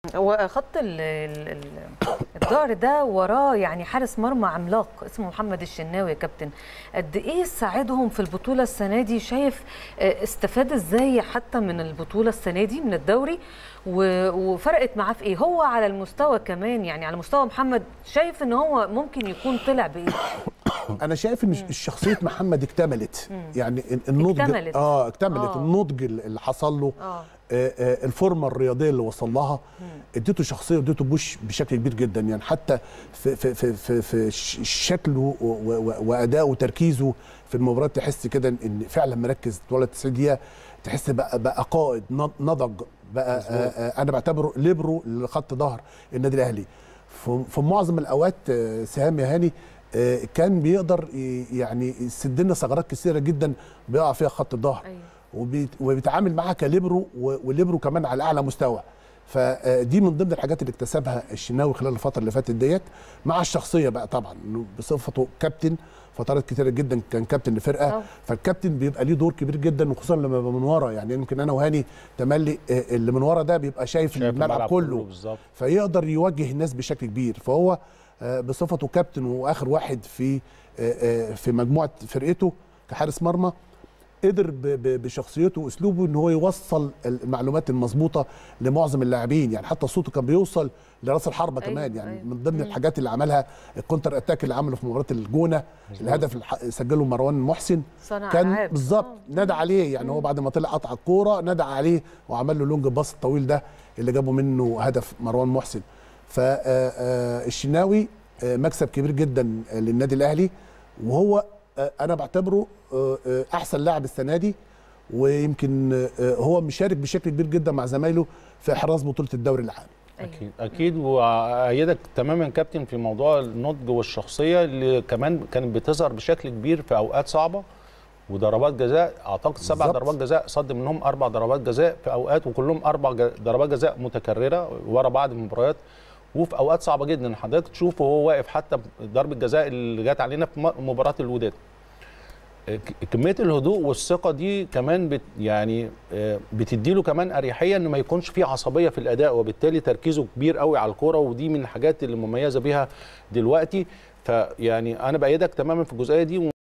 هو خط ال- ال- ال- الظهر ده وراه يعني حارس مرمى عملاق اسمه محمد الشناوي يا كابتن قد ايه ساعدهم في البطوله السنه دي شايف آه، استفاد ازاي حتى من البطوله السنه دي من الدوري و- وفرقت معاه في ايه هو على المستوى كمان يعني على مستوى محمد شايف ان هو ممكن يكون طلع بايه انا شايف ان شخصيه محمد اكتملت يعني النضج اكتملت. اه اكتملت آه. النضج اللي حصل له اه آه، آه، الفورمه الرياضيه اللي وصل لها اديته شخصيه واديته بوش بشكل كبير جدا يعني حتى في في في في, في ش- شكله و- و- وادائه وتركيزه في المباريات تحس كده ان فعلا مركز طوال 90 دقيقه تحس بقى بقى قائد نض- نضج بقى آه، آه، انا بعتبره ليبرو لخط ظهر النادي الاهلي في في معظم الاوقات آه، سهام يا هاني آه، كان بيقدر ي- يعني يسد لنا ثغرات كثيره جدا بيقع فيها خط الظهر ايوه وبيت- وبيتعامل معاها كليبرو و- وليبرو كمان على اعلى مستوى فدي من ضمن الحاجات اللي اكتسبها الشناوي خلال الفتره اللي فاتت ديت مع الشخصيه بقى طبعا إنه بصفته كابتن فترات كتيره جدا كان كابتن لفرقه طبعا. فالكابتن بيبقى ليه دور كبير جدا وخصوصا لما يبقى من ورا يعني يمكن انا وهاني تملي آه، اللي من ورا ده بيبقى شايف, شايف الملعب كله بالظبط فيقدر يوجه الناس بشكل كبير فهو آه، بصفته كابتن واخر واحد في آه، آه، في مجموعه فرقته كحارس مرمى قدر ب- ب- بشخصيته واسلوبه ان هو يوصل المعلومات المظبوطه لمعظم اللاعبين يعني حتى صوته كان بيوصل لراس الحربه أيوة، كمان يعني أيوة. من ضمن الحاجات اللي عملها الكونتر اتاك اللي عمله في مباراه الجونه الهدف اللي ح- سجله مروان محسن صنع كان ألعاب. بالظبط آه. نادى عليه يعني هو بعد ما طلع قطع الكوره نادى عليه وعمل له لونج باص الطويل ده اللي جابه منه هدف مروان محسن فالشناوي مكسب كبير جدا آه، للنادي الاهلي وهو آه، انا بعتبره آه، آه، احسن لاعب السنه دي ويمكن آه، هو مشارك بشكل كبير جدا مع زمايله في احراز بطوله الدوري العام أيوة. اكيد اكيد وايدك تماما كابتن في موضوع النضج والشخصيه اللي كمان كانت بتظهر بشكل كبير في اوقات صعبه وضربات جزاء اعتقد سبع بالظبط. ضربات جزاء صد منهم اربع ضربات جزاء في اوقات وكلهم اربع ج- ضربات جزاء متكرره ورا بعض المباريات وفي اوقات صعبه جدا حضرتك تشوف وهو واقف حتى ضربه جزاء اللي جت علينا في م- مباراه الوداد ك- كميه الهدوء والثقه دي كمان بت يعني آه، بتديله كمان اريحيه ان ما يكونش فيه عصبيه في الاداء وبالتالي تركيزه كبير قوي على الكوره ودي من الحاجات اللي مميزه بيها دلوقتي فيعني انا بايدك تماما في الجزئيه دي